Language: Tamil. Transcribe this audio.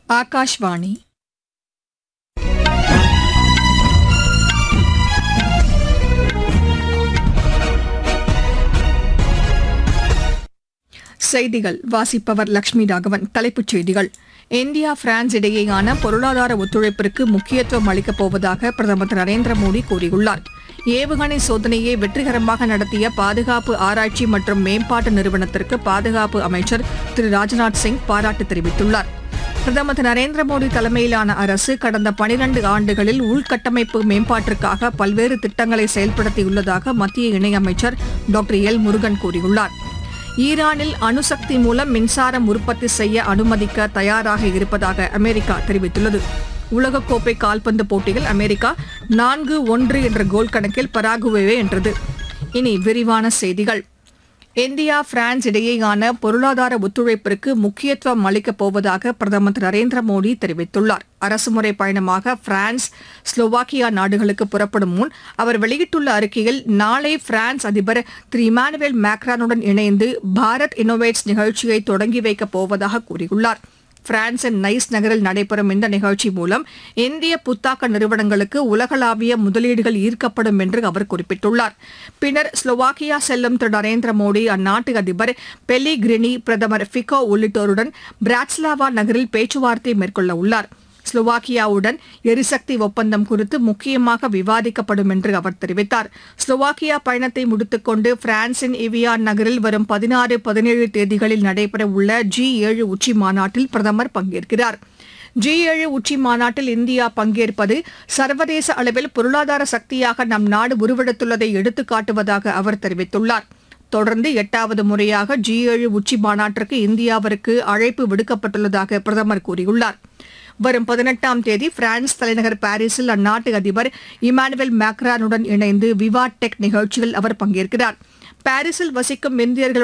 ఆకాశవాణి செய்திகள் வாசிப்பவர் லட்சுமி ராகவன் தலைப்புச் செய்திகள் இந்தியா பிரான்ஸ் இடையேயான பொருளாதார ஒத்துழைப்பிற்கு முக்கியத்துவம் அளிக்கப் போவதாக பிரதமர் திரு நரேந்திர மோடி கூறியுள்ளார் ஏவுகணை சோதனையை வெற்றிகரமாக நடத்திய பாதுகாப்பு ஆராய்ச்சி மற்றும் மேம்பாட்டு நிறுவனத்திற்கு பாதுகாப்பு அமைச்சர் திரு ராஜ்நாத் சிங் பாராட்டு தெரிவித்துள்ளார் பிரதமர் திரு நரேந்திர மோடி தலைமையிலான அரசு கடந்த பனிரண்டு ஆண்டுகளில் உள்கட்டமைப்பு மேம்பாட்டிற்காக பல்வேறு திட்டங்களை செயல்படுத்தியுள்ளதாக மத்திய இணையமைச்சர் டாக்டர் எல் முருகன் கூறியுள்ளார் ஈரானில் அணுசக்தி மூலம் மின்சாரம் உற்பத்தி செய்ய அனுமதிக்க தயாராக இருப்பதாக அமெரிக்கா தெரிவித்துள்ளது உலகக்கோப்பை கால்பந்து போட்டியில் அமெரிக்கா நான்கு ஒன்று என்ற கோல் கணக்கில் பராகுவேவை வென்றது இனி விரிவான செய்திகள் இந்தியா பிரான்ஸ் இடையேயான பொருளாதார ஒத்துழைப்பிற்கு முக்கியத்துவம் அளிக்கப் போவதாக பிரதமர் திரு நரேந்திர மோடி தெரிவித்துள்ளார் அரசுமுறை பயணமாக பிரான்ஸ் ஸ்லோவாக்கியா நாடுகளுக்கு புறப்படும் முன் அவர் வெளியிட்டுள்ள அறிக்கையில் நாளை பிரான்ஸ் அதிபர் திரு இமானுவேல் மேக்ரானுடன் இணைந்து பாரத் இன்னோவேட்ஸ் நிகழ்ச்சியை தொடங்கி வைக்கப் போவதாக கூறியுள்ளார் பிரான்சின் நைஸ் நகரில் நடைபெறும் இந்த நிகழ்ச்சி மூலம் இந்திய புத்தாக்க நிறுவனங்களுக்கு உலகளாவிய முதலீடுகள் ஈர்க்கப்படும் என்று அவர் குறிப்பிட்டுள்ளார் பின்னர் ஸ்லோவாக்கியா செல்லும் திரு நரேந்திர மோடி அந்நாட்டு அதிபர் பெலிகிரினி பிரதமர் ஃபிகோ உள்ளிட்டோருடன் பிராட்ஸ்லாவா நகரில் பேச்சுவார்த்தை மேற்கொள்ள உள்ளார் ஸ்லோவாக்கியாவுடன் எரிசக்தி ஒப்பந்தம் குறித்து முக்கியமாக விவாதிக்கப்படும் என்று அவர் தெரிவித்தார் ஸ்லோவாக்கியா பயணத்தை முடித்துக்கொண்டு பிரான்சின் இவியான் நகரில் வரும் பதினாறு பதினேழு தேதிகளில் நடைபெற உள்ள ஜி ஏழு உச்சி மாநாட்டில் பிரதமர் பங்கேற்கிறார் ஜி ஏழு உச்சி மாநாட்டில் இந்தியா பங்கேற்பது சர்வதேச அளவில் பொருளாதார சக்தியாக நம் நாடு உருவெடுத்துள்ளதை எடுத்துக்காட்டுவதாக அவர் தெரிவித்துள்ளார் தொடர்ந்து எட்டாவது முறையாக ஜி ஏழு உச்சி மாநாட்டிற்கு இந்தியாவிற்கு அழைப்பு விடுக்கப்பட்டுள்ளதாக பிரதமர் கூறியுள்ளார் வரும் பதினெட்டாம் தேதி பிரான்ஸ் தலைநகர் பாரிஸில் அந்நாட்டு அதிபர் இமானுவேல் மேக்ரானுடன் இணைந்து விவா டெக் நிகழ்ச்சியில் அவர் பங்கேற்கிறார் பாரிஸில் வசிக்கும் இந்தியர்கள்